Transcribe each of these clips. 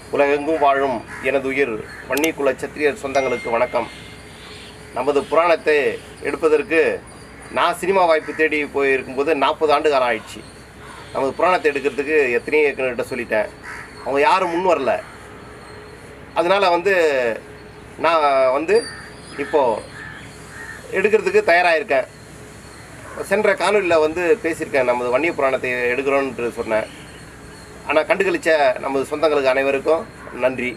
உலகெங்கும் வாழும் எனது உயிர் வன்னிக்குல சத்திரியர் சொந்தங்களுக்கு வணக்கம் நமது புராணத்தை எடுப்பதற்கு நான் சினிமா வாய்ப்பு தேடி போயிருக்கும்போது நாற்பது ஆண்டு காலம் ஆயிடுச்சு நமது புராணத்தை எடுக்கிறதுக்கு எத்தனையோ இயக்குனர்கிட்ட சொல்லிட்டேன் அவங்க யாரும் முன் வரல அதனால் வந்து நான் வந்து இப்போது எடுக்கிறதுக்கு தயாராக இருக்கேன் சென்ற காணொலியில் வந்து பேசியிருக்கேன் நமது வன்னிய புராணத்தை எடுக்கிறோன்ட்டு சொன்னேன் ஆனால் கண்டுகளிச்ச நமது சொந்தங்களுக்கு அனைவருக்கும் நன்றி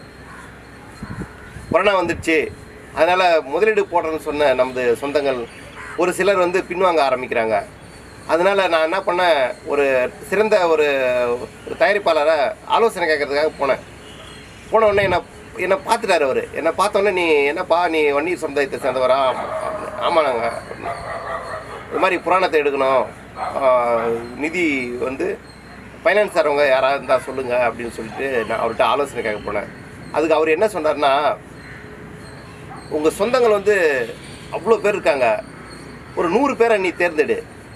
கொரோனா வந்துடுச்சு அதனால் முதலீடு போடுறேன்னு சொன்ன நமது சொந்தங்கள் ஒரு சிலர் வந்து பின்வாங்க ஆரம்பிக்கிறாங்க அதனால் நான் என்ன பண்ணேன் ஒரு சிறந்த ஒரு ஒரு தயாரிப்பாளரை ஆலோசனை கேட்கறதுக்காக போனேன் போன உடனே என்ன என்னை பார்த்துட்டாரு அவர் என்னை பார்த்தோன்னே நீ என்னப்பா நீ வன்னீர் சமுதாயத்தை சேர்ந்தவரா ஆமாண்ணாங்க அப்படின்னா. இது மாதிரி புராணத்தை எடுக்கணும் ஆஹ் நிதி வந்து ஃபைனான்ஸ் தரவங்க யாராவது இருந்தால் சொல்லுங்கள் அப்படின்னு சொல்லிட்டு நான் அவர்கிட்ட ஆலோசனை கேட்க போனேன் அதுக்கு அவர் என்ன சொன்னார்னா உங்கள் சொந்தங்கள் வந்து அவ்வளோ பேர் இருக்காங்க ஒரு நூறு பேரை நீ தேர்ந்தெடு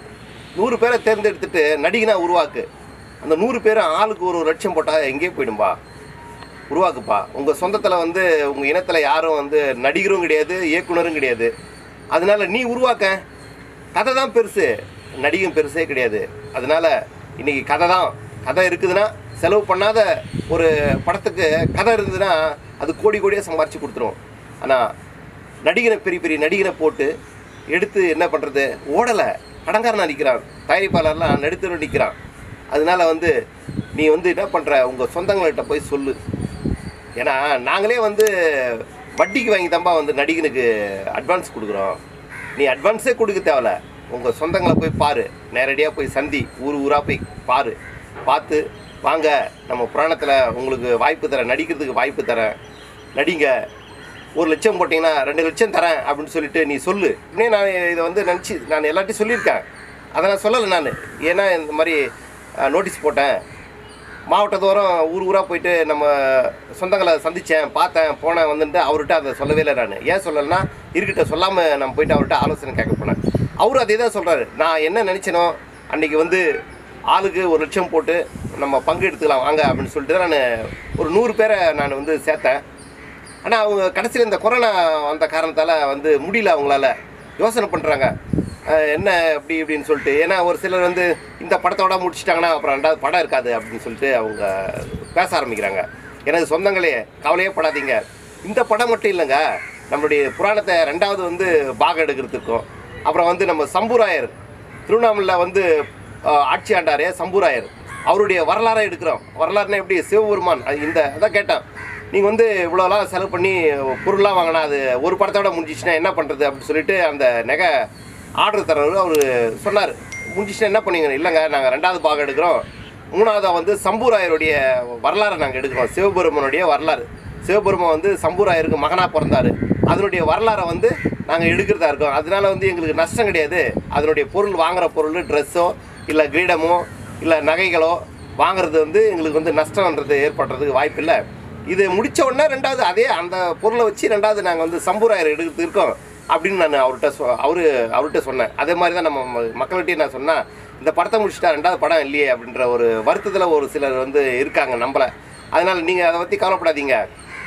நூறு பேரை தேர்ந்தெடுத்துட்டு நடிகனா உருவாக்கு அந்த நூறு பேரும் ஆளுக்கு ஒரு ஒரு லட்சம் போட்டால் எங்கேயே போயிடும்பா உருவாக்குப்பா உங்கள் சொந்தத்தில் வந்து உங்கள் இனத்தில் யாரும் வந்து நடிகரும் கிடையாது இயக்குனரும் கிடையாது அதனால நீ உருவாக்க கதை தான் பெருசு நடிகம் பெருசே கிடையாது அதனால இன்னைக்கு கதை தான் கதை இருக்குதுன்னா செலவு பண்ணாத ஒரு படத்துக்கு கதை இருந்ததுன்னா அது கோடி கோடியாக சம்பாரிச்சு கொடுத்துரும் ஆனால் நடிகனை பெரிய பெரிய நடிகனை போட்டு எடுத்து என்ன பண்ணுறது ஓடலை கடங்காரனா நிற்கிறான் தயாரிப்பாளர்லாம் நடுத்தரும் நிற்கிறான் அதனால வந்து நீ வந்து என்ன பண்ணுற உங்கள் சொந்தங்கள்கிட்ட போய் சொல்லு ஏன்னா நாங்களே வந்து வட்டிக்கு வாங்கி தான்பா வந்து நடிகனுக்கு அட்வான்ஸ் கொடுக்குறோம் நீ அட்வான்ஸே கொடுக்க தேவையில்ல உங்கள் சொந்தங்களை போய் பாரு நேரடியாக போய் சந்தி ஊர் ஊராக போய் பாரு பார்த்து வாங்க நம்ம புராணத்தில் உங்களுக்கு வாய்ப்பு தரேன் நடிக்கிறதுக்கு வாய்ப்பு தரேன் நடிங்க ஒரு லட்சம் போட்டிங்கன்னா ரெண்டு லட்சம் தரேன் அப்படின்னு சொல்லிட்டு நீ சொல்லு இன்னே நான் இதை வந்து நினச்சி நான் எல்லார்ட்டையும் சொல்லியிருக்கேன் அதை நான் சொல்லலை நான் ஏன்னா இந்த மாதிரி நோட்டீஸ் போட்டேன் மாவட்டத்தோறும் ஊர் ஊராக போயிட்டு நம்ம சொந்தங்களை சந்தித்தேன் பார்த்தேன் போனேன் வந்துட்டு அவர்கிட்ட அதை சொல்லவே இல்லை நான் ஏன் சொல்லலைன்னா இருக்கிட்ட சொல்லாமல் நம்ம போயிட்டு அவர்கிட்ட ஆலோசனை கேட்க போனேன் அவரும் அதே தான் சொல்கிறாரு நான் என்ன நினச்சேனோ அன்றைக்கி வந்து ஆளுக்கு ஒரு லட்சம் போட்டு நம்ம பங்கு எடுத்துக்கலாம் வாங்க அப்படின்னு சொல்லிட்டு தான் நான் ஒரு நூறு பேரை நான் வந்து சேர்த்தேன் ஆனால் அவங்க கடைசியில் இந்த கொரோனா வந்த காரணத்தால் வந்து முடியல அவங்களால யோசனை பண்ணுறாங்க என்ன அப்படி இப்படின்னு சொல்லிட்டு ஏன்னா ஒரு சிலர் வந்து இந்த படத்தோட முடிச்சிட்டாங்கன்னா அப்புறம் ரெண்டாவது படம் இருக்காது அப்படின்னு சொல்லிட்டு அவங்க பேச ஆரம்பிக்கிறாங்க எனக்கு சொந்தங்களே கவலையே படாதீங்க இந்த படம் மட்டும் இல்லைங்க நம்மளுடைய புராணத்தை ரெண்டாவது வந்து பாகம் எடுக்கிறதுக்கும் அப்புறம் வந்து நம்ம சம்பூராயர் திருவண்ணாமலையில் வந்து அஹ், ஆட்சி ஆண்டாரே சம்பூராயர் அவருடைய வரலாறை எடுக்கிறோம் வரலாறுனா எப்படி சிவபெருமான் அது இந்த அதான் கேட்டேன் நீங்கள் வந்து இவ்வளோலாம் செலவு பண்ணி பொருள்லாம் வாங்கினா அது ஒரு படத்தோட முடிஞ்சிச்சுன்னா என்ன பண்ணுறது அப்படின்னு சொல்லிட்டு அந்த நகை ஆர்டர் தரவர் அவர் சொன்னார் முடிஞ்சிச்சுன்னா என்ன பண்ணீங்க இல்லைங்க நாங்கள் ரெண்டாவது பாகம் எடுக்கிறோம் மூணாவதாக வந்து சம்பூராயருடைய வரலாறை நாங்கள் எடுக்கிறோம் சிவபெருமனுடைய வரலாறு சிவபெருமன் வந்து சம்பூராயருக்கு மகனாக பிறந்தார் அதனுடைய வரலாறை வந்து நாங்கள் எடுக்கிறதா இருக்கோம் அதனால வந்து எங்களுக்கு நஷ்டம் கிடையாது அதனுடைய பொருள் வாங்குற பொருள் ட்ரெஸ்ஸோ இல்லை கிரீடமோ இல்லை நகைகளோ வாங்குறது வந்து எங்களுக்கு வந்து நஷ்டம்ன்றது ஏற்படுறதுக்கு வாய்ப்பு இல்லை இது முடிச்ச உடனே ரெண்டாவது அதே அந்த பொருளை வச்சு ரெண்டாவது நாங்கள் வந்து சம்பூராயர் எடுக்கிறது இருக்கோம் அப்படின்னு நான் அவர்கிட்ட சொ அவரு அவர்கிட்ட சொன்னேன் அதே மாதிரி தான் நம்ம ம- மக்கள்கிட்டயும் நான் சொன்னேன் இந்த படத்தை முடிச்சிட்டா ரெண்டாவது படம் இல்லையே அப்படின்ற ஒரு வருத்தத்தில் ஒரு சிலர் வந்து இருக்காங்க நம்மளை அதனால் நீங்கள் அதை பற்றி கவலைப்படாதீங்க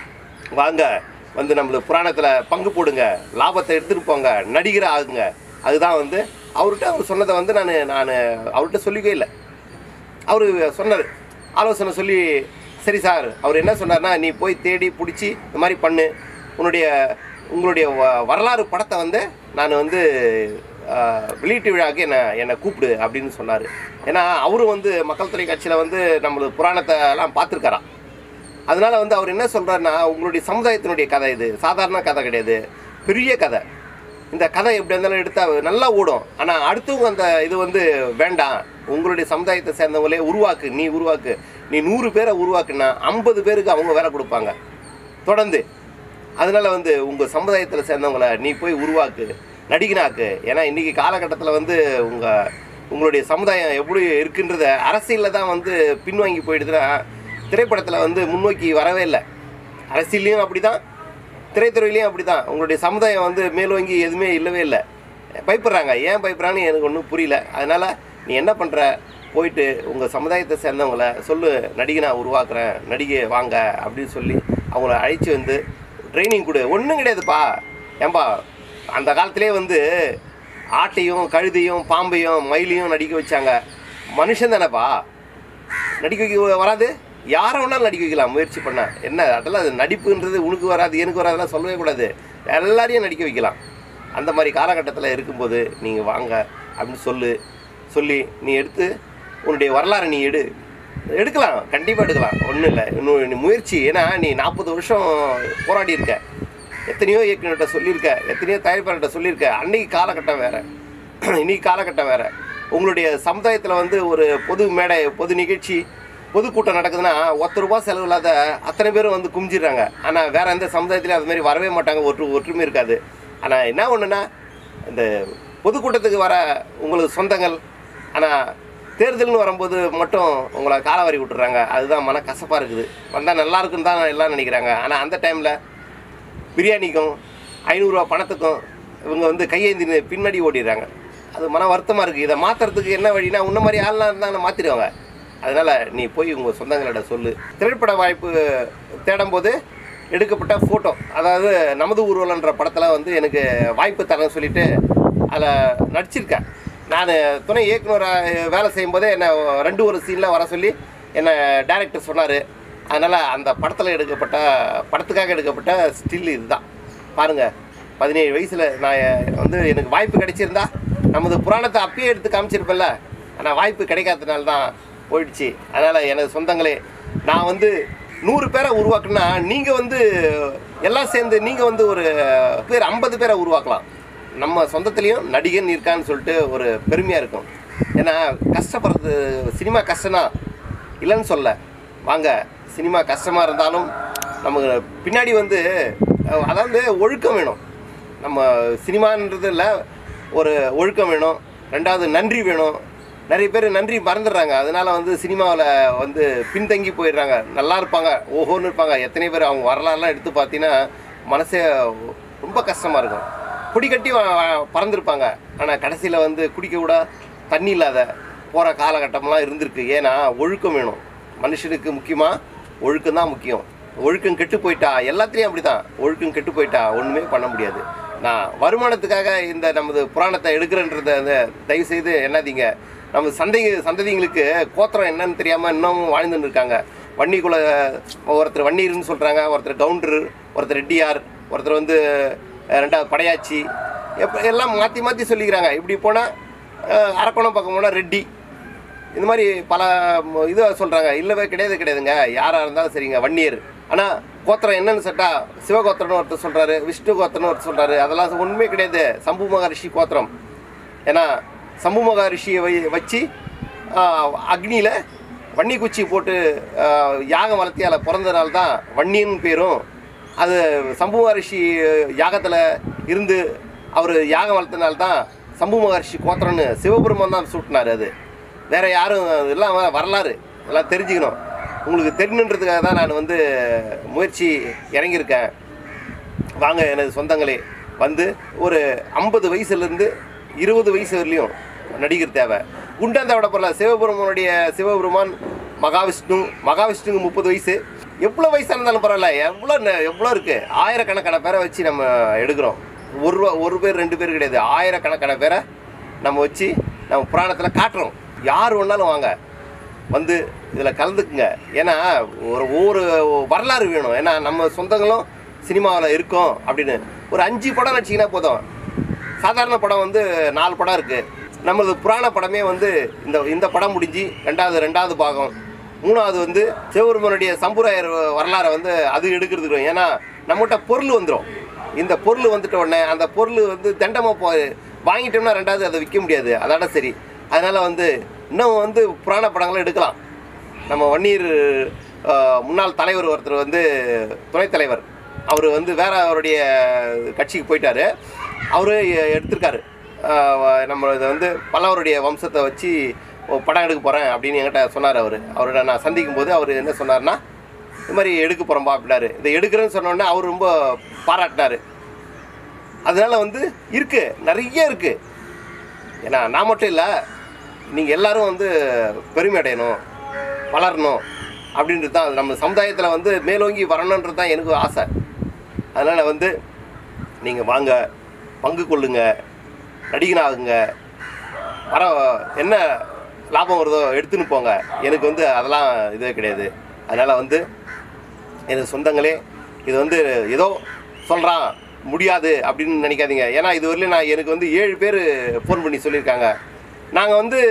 வாங்க வந்து நம்மளுக்கு புராணத்தில் பங்கு போடுங்க லாபத்தை எடுத்துகிட்டு போங்க நடிகர் ஆகுங்க அதுதான் வந்து அவர்கிட்ட அவர் சொன்னதை வந்து நான் நான் அவர்கிட்ட சொல்லிக்கவே இல்லை அவர் சொன்னார் ஆலோசனை சொல்லி சரி சார் அவர் என்ன சொன்னார்னா நீ போய் தேடி பிடிச்சி இந்த மாதிரி பண்ணு உன்னுடைய உங்களுடைய வ- வரலாறு படத்தை வந்து நான் வந்து ஆஹ், வெளியீட்டு விழாவுக்கு என்னை என்னை கூப்பிடு அப்படின்னு சொன்னார் ஏன்னா அவரும் வந்து மக்கள் தொலைக்காட்சியில் வந்து நம்மளுக்கு புராணத்தை எல்லாம் பார்த்துருக்காராம் அதனால வந்து அவர் என்ன சொல்றாருன்னா உங்களுடைய சமுதாயத்தினுடைய கதை இது சாதாரண கதை கிடையாது பெரிய கதை இந்த கதை எப்படி இருந்தாலும் எடுத்தா நல்லா ஓடும் ஆனால் அடுத்தவங்க அந்த இது வந்து வேண்டாம் உங்களுடைய சமுதாயத்தை சேர்ந்தவங்களே உருவாக்கு நீ உருவாக்கு நீ நூறு பேரை உருவாக்குனா ஐம்பது பேருக்கு அவங்க வேலை கொடுப்பாங்க தொடர்ந்து அதனால வந்து உங்கள் சமுதாயத்தில் சேர்ந்தவங்கள நீ போய் உருவாக்கு நடிகனாக்கு ஏன்னா இன்றைக்கி காலகட்டத்தில் வந்து உங்கள் உங்களுடைய சமுதாயம் எப்படி இருக்குன்றத அரசியலில் தான் வந்து பின்வாங்கி போயிடுதுன்னா திரைப்படத்தில் வந்து முன்னோக்கி வரவே இல்லை அரசியல்லையும் அப்படி தான் திரைத்துறையிலையும் அப்படி தான் உங்களுடைய சமுதாயம் வந்து மேலோங்கி எதுவுமே இல்லவே இல்லை பயப்படுறாங்க ஏன் பயப்படுறான்னு எனக்கு ஒன்றும் புரியல அதனால் நீ என்ன பண்ணுற போயிட்டு உங்கள் சமுதாயத்தை சேர்ந்தவங்கள சொல்லு நடிகை நான் உருவாக்குறேன் நடிகை வாங்க அப்படின்னு சொல்லி அவங்கள அழைச்சி வந்து ட்ரைனிங் கொடு ஒன்றும் கிடையாதுப்பா ஏன்பா அந்த காலத்திலே வந்து ஆட்டையும் கழுதையும் பாம்பையும் மயிலையும் நடிக்க வச்சாங்க மனுஷன் தானேப்பா நடிக்க வைக்க வராது யாரை வேணாலும் நடிக்க வைக்கலாம் முயற்சி பண்ண என்ன அதெல்லாம் அது நடிப்புன்றது உனக்கு வராது எனக்கு வராதெல்லாம் சொல்லவே கூடாது எல்லாரையும் நடிக்க வைக்கலாம் அந்த மாதிரி காலகட்டத்தில் இருக்கும்போது நீங்கள் வாங்க அப்படின்னு சொல்லு சொல்லி நீ எடுத்து உன்னுடைய வரலாறை நீ எடு எடுக்கலாம் கண்டிப்பாக எடுக்கலாம் ஒன்றும் இல்லை இன்னும் நீ முயற்சி ஏன்னா நீ நாற்பது வருஷம் போராடி இருக்க எத்தனையோ இயக்குனர்கிட்ட சொல்லியிருக்க எத்தனையோ தயாரிப்பாளர்கிட்ட சொல்லியிருக்க அன்னைக்கு காலகட்டம் வேறு இன்னைக்கு காலகட்டம் வேறு உங்களுடைய சமுதாயத்தில் வந்து ஒரு பொது மேடை பொது நிகழ்ச்சி பொதுக்கூட்டம் நடக்குதுன்னா ஒத்த ரூபா செலவு இல்லாத அத்தனை பேரும் வந்து குமிஞ்சிடுறாங்க ஆனால் வேற எந்த சமுதாயத்துலையும் அது மாதிரி வரவே மாட்டாங்க ஒற்று ஒற்றுமை இருக்காது ஆனால் என்ன ஒன்றுன்னா இந்த பொதுக்கூட்டத்துக்கு வர உங்களுக்கு சொந்தங்கள் ஆனால் தேர்தல்னு வரும்போது மட்டும் உங்களை காலவாரி விட்டுறாங்க அதுதான் மன கசப்பாக இருக்குது வந்தால் நல்லா இருக்குன்னு தான் எல்லாம் நினைக்கிறாங்க ஆனால் அந்த டைமில் பிரியாணிக்கும் ஐநூறுரூவா பணத்துக்கும் இவங்க வந்து கையேந்தி பின்னாடி ஓடிடுறாங்க அது மன வருத்தமாக இருக்குது இதை மாற்றுறதுக்கு என்ன வழினா உன்ன மாதிரி ஆள்லாம் இருந்தால் மாற்றிடுவாங்க அதனால் நீ போய் உங்கள் சொந்தங்களோட சொல்லு திரைப்பட வாய்ப்பு தேடும்போது எடுக்கப்பட்ட ஃபோட்டோ அதாவது நமது ஊர்வலன்ற படத்தில் வந்து எனக்கு வாய்ப்பு தரேன்னு சொல்லிட்டு அதில் நடிச்சிருக்கேன் நான் துணை இயக்குனராக வேலை செய்யும்போதே என்னை ரெண்டு ஒரு சீனில் வர சொல்லி என்னை டைரக்டர் சொன்னார் அதனால் அந்த படத்தில் எடுக்கப்பட்ட படத்துக்காக எடுக்கப்பட்ட ஸ்டில் இதுதான் பாருங்கள் பதினேழு வயசில் நான் வந்து எனக்கு வாய்ப்பு கிடைச்சிருந்தா நமது புராணத்தை அப்பயே எடுத்து காமிச்சிருப்பேன்ல ஆனால் வாய்ப்பு கிடைக்காதனால தான் போயிடுச்சு அதனால் எனது சொந்தங்களே நான் வந்து நூறு பேரை உருவாக்குனா நீங்கள் வந்து எல்லாம் சேர்ந்து நீங்கள் வந்து ஒரு பேர் ஐம்பது பேரை உருவாக்கலாம் நம்ம சொந்தத்துலேயும் நடிகன் இருக்கான்னு சொல்லிட்டு ஒரு பெருமையாக இருக்கும் ஏன்னா கஷ்டப்படுறது சினிமா கஷ்டம்தான் இல்லைன்னு சொல்ல வாங்க சினிமா கஷ்டமாக இருந்தாலும் நமக்கு பின்னாடி வந்து அஹ், அதாவது ஒழுக்கம் வேணும் நம்ம சினிமான்றது இல்லை ஒரு ஒழுக்கம் வேணும் ரெண்டாவது நன்றி வேணும் நிறைய பேர் நன்றி மறந்துடுறாங்க அதனால வந்து சினிமாவில் வந்து பின்தங்கி போயிடுறாங்க நல்லா இருப்பாங்க ஓஹோன்னு இருப்பாங்க எத்தனை பேர் அவங்க வரலாறுலாம் எடுத்து பார்த்தீங்கன்னா மனசே ரொம்ப கஷ்டமாக இருக்கும் குடி கட்டி வ- வ- பறந்துருப்பாங்க ஆனால் கடைசியில் வந்து குடிக்க கூட தண்ணி இல்லாத போகிற காலகட்டம்லாம் இருந்திருக்கு ஏன்னா ஒழுக்கம் வேணும் மனுஷனுக்கு முக்கியமாக ஒழுக்கம் தான் முக்கியம் ஒழுக்கம் கெட்டு போயிட்டா எல்லாத்துலேயும் அப்படி தான் ஒழுக்கம் கெட்டு போயிட்டா ஒன்றுமே பண்ண முடியாது நான் வருமானத்துக்காக இந்த நமது புராணத்தை எடுக்கிறேன்றத அந்த தயவுசெய்து என்னதீங்க நம்ம சந்தை சந்ததிங்களுக்கு கோத்திரம் என்னன்னு தெரியாமல் இன்னமும் வாழ்ந்துன்னு இருக்காங்க வன்னிக்குள்ள ஒருத்தர் வன்னீர்னு சொல்கிறாங்க ஒருத்தர் கவுண்டர் ஒருத்தர் ரெட்டியார் ஒருத்தர் வந்து அஹ், ரெண்டாவது படையாச்சி எப்ப எல்லாம் மாற்றி மாற்றி சொல்லிக்கிறாங்க இப்படி போனால் அரக்கோணம் பக்கம் போனால் ரெட்டி இந்த மாதிரி பல ம- இது சொல்கிறாங்க இல்லவே கிடையாது கிடையாதுங்க யாராக இருந்தாலும் சரிங்க வன்னியர் ஆனால் கோத்திரம் என்னன்னு சட்டா சிவகோத்திரம்னு ஒருத்தர் சொல்கிறாரு விஷ்ணு கோத்திரம்னு ஒருத்தர் சொல்கிறாரு அதெல்லாம் ஒன்றுமே கிடையாது சம்பு மகரிஷி கோத்திரம் ஏன்னா சம்பு மகரிஷியை வை வச்சு அக்னியில் வன்னி குச்சி போட்டு ஆஹ், யாகம் வளர்த்தி அதில் பிறந்ததுனால தான் வன்னியன் பேரும் அது சம்பு மகரிஷி யாகத்தில் இருந்து அவர் யாகம் வளர்த்தனால தான் சம்பு மகரிஷி கோத்திரம்னு சிவபெருமான் தான் சூட்டினார் அது வேற யாரும் இதெல்லாம் வ- வரலாறு எல்லாம் தெரிஞ்சுக்கணும் உங்களுக்கு தெரியணுன்றதுக்காக தான் நான் வந்து முயற்சி இறங்கியிருக்கேன் வாங்க எனது சொந்தங்களே வந்து ஒரு ஐம்பது வயசுலேருந்து இருபது வயசு வரலையும் நடிகர் தேவை குண்டாந்த விட போகல சிவபெருமானுடைய சிவபெருமான் மகாவிஷ்ணு மகாவிஷ்ணுக்கு முப்பது வயசு எவ்வளோ வயசாக இருந்தாலும் பரவாயில்ல எவ்வளோ ந- எவ்வளோ இருக்குது ஆயிரக்கணக்கான பேரை வச்சு நம்ம எடுக்கிறோம் ஒரு ரூபா ஒரு பேர் ரெண்டு பேர் கிடையாது ஆயிரக்கணக்கான பேரை நம்ம வச்சு நம்ம புராணத்தில் காட்டுறோம் யார் வேணாலும் வாங்க வந்து இதில் கலந்துக்குங்க ஏன்னா ஒரு ஒவ்வொரு வரலாறு வேணும் ஏன்னா நம்ம சொந்தங்களும் சினிமாவில் இருக்கோம் அப்படின்னு ஒரு அஞ்சு படம் நடிச்சிங்கன்னா போதும் சாதாரண படம் வந்து நாலு படம் இருக்குது நம்மளது புராண படமே வந்து இந்த இந்த படம் முடிஞ்சு ரெண்டாவது ரெண்டாவது பாகம் மூணாவது வந்து சிவபெருமனுடைய சம்புராயர் வரலாறை வந்து அது எடுக்கிறதுக்கு வரும். ஏன்னா நம்மகிட்ட பொருள் வந்துடும் இந்த பொருள் வந்துட்ட உடனே அந்த பொருள் வந்து தண்டமாக போ வாங்கிட்டோம்னா ரெண்டாவது அதை விற்க முடியாது அதோட சரி அதனால் வந்து இன்னும் வந்து புராண படங்களும் எடுக்கலாம் நம்ம வன்னீர் அஹ், முன்னாள் தலைவர் ஒருத்தர் வந்து துணைத் தலைவர் அவர் வந்து வேற அவருடைய கட்சிக்கு போயிட்டாரு அவரு எ- எடுத்திருக்காரு அஹ், நம்ம இதை வந்து பல்லவருடைய வம்சத்தை வச்சு ஒரு படம் எடுக்க போகிறேன் அப்படின்னு என்கிட்ட சொன்னார் அவர் அவரோட நான் சந்திக்கும் போது அவர் என்ன சொன்னார்னா இது மாதிரி எடுக்க போகிறோம்பா அப்படின்னாரு இதை எடுக்கிறேன்னு சொன்ன உடனே அவர் ரொம்ப பாராட்டினார் அதனால வந்து இருக்கு நிறைய இருக்கு ஏன்னா நான் மட்டும் இல்லை நீங்கள் எல்லாரும் வந்து பெருமை அடையணும் வளரணும் அப்படின்றது தான் நம்ம சமுதாயத்தில் வந்து மேலோங்கி வரணுன்றது தான் எனக்கு ஆசை அதனால் வந்து நீங்கள் வாங்க பங்கு கொள்ளுங்க நடிகனாகுங்க வர என்ன லாபம் வருதோ எடுத்துன்னு போங்க எனக்கு வந்து அதெல்லாம் இதே கிடையாது அதனால் வந்து எனக்கு சொந்தங்களே இது வந்து ஏதோ சொல்கிறான் முடியாது அப்படின்னு நினைக்காதீங்க ஏன்னா இது வரலையும் நான் எனக்கு வந்து ஏழு பேர் ஃபோன் பண்ணி சொல்லியிருக்காங்க நாங்கள் வந்து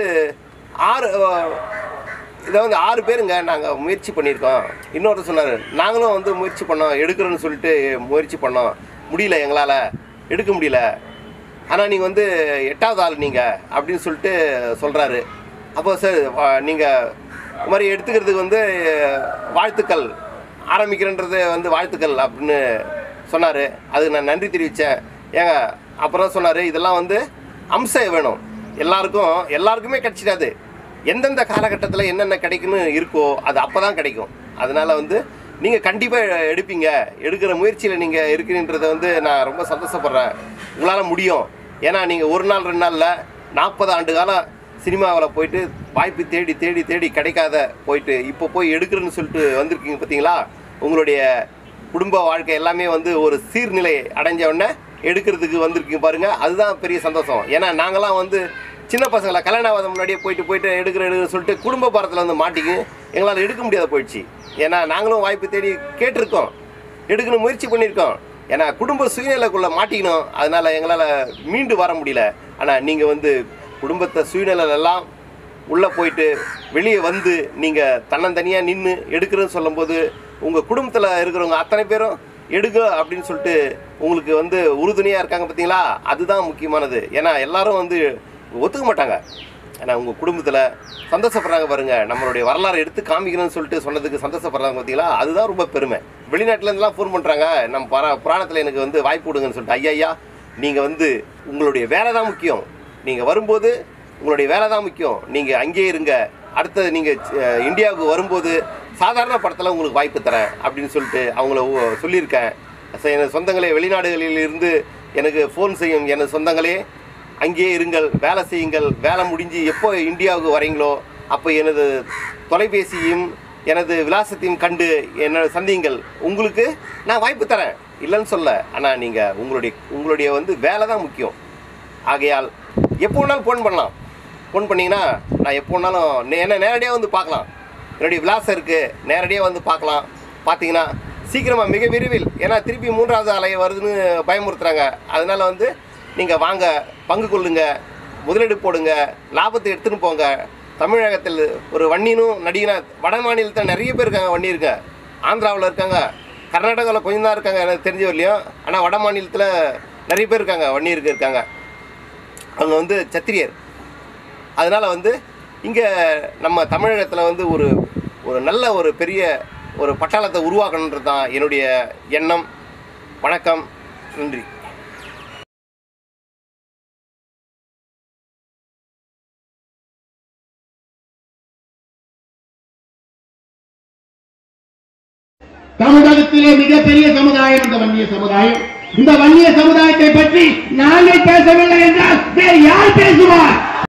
ஆறு அஹ், இதை வந்து ஆறு பேருங்க நாங்கள் முயற்சி பண்ணியிருக்கோம் இன்னொருத்தர் சொன்னார் நாங்களும் வந்து முயற்சி பண்ணோம் எடுக்கிறோன்னு சொல்லிட்டு முயற்சி பண்ணோம் முடியல எங்களால் எடுக்க முடியல ஆனால் நீங்கள் வந்து எட்டாவது ஆள் நீங்கள் அப்படின்னு சொல்லிட்டு சொல்கிறாரு அப்போ சார் நீங்கள் இது மாதிரி எடுத்துக்கிறதுக்கு வந்து வாழ்த்துக்கள் ஆரம்பிக்கிறன்றது வந்து வாழ்த்துக்கள் அப்படின்னு சொன்னார் அதுக்கு நான் நன்றி தெரிவித்தேன் ஏங்க அப்புறம் சொன்னார் இதெல்லாம் வந்து அம்சம் வேணும் எல்லாருக்கும் எல்லாருக்குமே கிடைச்சிடாது எந்தெந்த காலகட்டத்தில் என்னென்ன கிடைக்குன்னு இருக்கோ அது அப்போ தான் கிடைக்கும் அதனால் வந்து நீங்கள் கண்டிப்பாக எடுப்பீங்க எடுக்கிற முயற்சியில் நீங்கள் இருக்கிறீன்றதை வந்து நான் ரொம்ப சந்தோஷப்படுறேன் உங்களால் முடியும் ஏன்னா நீங்கள் ஒரு நாள் ரெண்டு நாளில் நாற்பது ஆண்டு காலம் சினிமாவில் போயிட்டு வாய்ப்பு தேடி தேடி தேடி கிடைக்காத போயிட்டு இப்போ போய் எடுக்கிறேன்னு சொல்லிட்டு வந்திருக்கீங்க பார்த்தீங்களா உங்களுடைய குடும்ப வாழ்க்கை எல்லாமே வந்து ஒரு சீர்நிலை அடைஞ்ச உடனே எடுக்கிறதுக்கு வந்திருக்கீங்க பாருங்கள் அதுதான் பெரிய சந்தோஷம் ஏன்னா நாங்களாம் வந்து சின்ன பசங்களை கல்யாணம் ஆகாத முன்னாடியே போயிட்டு போயிட்டு எடுக்கிற எடுக்கிற சொல்லிட்டு குடும்ப பாரத்தில் வந்து மாட்டிக்கு எங்களால் எடுக்க முடியாத போயிடுச்சு ஏன்னா நாங்களும் வாய்ப்பு தேடி கேட்டிருக்கோம் எடுக்கணும் முயற்சி பண்ணியிருக்கோம் ஏன்னா குடும்ப சூழ்நிலைக்குள்ளே மாட்டிக்கணும் அதனால் எங்களால் மீண்டு வர முடியல ஆனால் நீங்கள் வந்து குடும்பத்தை சூழ்நிலையெல்லாம் உள்ளே போயிட்டு வெளியே வந்து நீங்கள் தன்னந்தனியாக நின்று எடுக்கிறேன்னு சொல்லும்போது உங்கள் குடும்பத்தில் இருக்கிறவங்க அத்தனை பேரும் எடுக்க அப்படின்னு சொல்லிட்டு உங்களுக்கு வந்து உறுதுணையாக இருக்காங்க பார்த்தீங்களா அதுதான் முக்கியமானது ஏன்னா எல்லாரும் வந்து ஒத்துக்க மாட்டாங்க ஏன்னா உங்கள் குடும்பத்தில் சந்தோஷப்படுறாங்க பாருங்க நம்மளுடைய வரலாறு எடுத்து காமிக்கணும்னு சொல்லிட்டு சொன்னதுக்கு சந்தோஷப்படுறாங்க பார்த்தீங்களா அதுதான் ரொம்ப பெருமை வெளிநாட்டிலேருந்துலாம் ஃபோன் பண்ணுறாங்க நம்ம பர புராணத்தில் எனக்கு வந்து வாய்ப்பு கொடுங்கன்னு சொல்லிட்டு ஐயா ஐயா நீங்கள் வந்து உங்களுடைய வேலை தான் முக்கியம் நீங்கள் வரும்போது உங்களுடைய வேலை தான் முக்கியம் நீங்கள் அங்கேயே இருங்க அடுத்தது நீங்கள் இந்தியாவுக்கு வரும்போது சாதாரண படத்தில் உங்களுக்கு வாய்ப்பு தரேன் அப்படின்னு சொல்லிட்டு அவங்கள ஊ- சொல்லியிருக்கேன் ச- எனது சொந்தங்களே வெளிநாடுகளில் இருந்து எனக்கு ஃபோன் செய்யும் எனது சொந்தங்களே அங்கேயே இருங்கள் வேலை செய்யுங்கள் வேலை முடிஞ்சு எப்போ இந்தியாவுக்கு வரீங்களோ அப்போ எனது தொலைபேசியும் எனது விலாசத்தையும் கண்டு என்னை சந்தியுங்கள் உங்களுக்கு நான் வாய்ப்பு தரேன் இல்லைன்னு சொல்ல ஆனால் நீங்கள் உங்களுடைய உங்களுடைய வந்து வேலை தான் முக்கியம் ஆகையால் எப்போ வேணாலும் ஃபோன் பண்ணலாம் ஃபோன் பண்ணிங்கன்னா நான் எப்போ வேணாலும் நே- என்ன நேரடியாக வந்து பார்க்கலாம் என்னுடைய விலாசம் இருக்குது நேரடியாக வந்து பார்க்கலாம் பார்த்தீங்கன்னா சீக்கிரமாக மிக விரைவில் ஏன்னா திருப்பி மூன்றாவது அலை வருதுன்னு பயமுறுத்துறாங்க அதனால வந்து நீங்கள் வாங்க பங்கு கொள்ளுங்க முதலீடு போடுங்க லாபத்தை எடுத்துன்னு போங்க தமிழகத்தில் ஒரு வன்னியனும் நடிகனா வட மாநிலத்தில் நிறைய பேர் இருக்காங்க வன்னி இருக்க ஆந்திராவில் இருக்காங்க கர்நாடகாவில் கொஞ்சம் தான் இருக்காங்க எனக்கு தெரிஞ்ச வரலையும் ஆனால் வட மாநிலத்தில் நிறைய பேர் இருக்காங்க வன்னியருக்கு இருக்காங்க அவங்க வந்து சத்திரியர் அதனால் வந்து இங்கே நம்ம தமிழகத்தில் வந்து ஒரு ஒரு நல்ல ஒரு பெரிய ஒரு பட்டாளத்தை உருவாக்கணுன்றது தான் என்னுடைய எண்ணம் வணக்கம் நன்றி தமிழகத்திலே மிகப்பெரிய சமுதாயம் இந்த வன்னிய சமுதாயம் இந்த வன்னிய சமுதாயத்தை பற்றி நாங்கள் பேசவில்லை என்றால் வேறு யார் பேசுவார்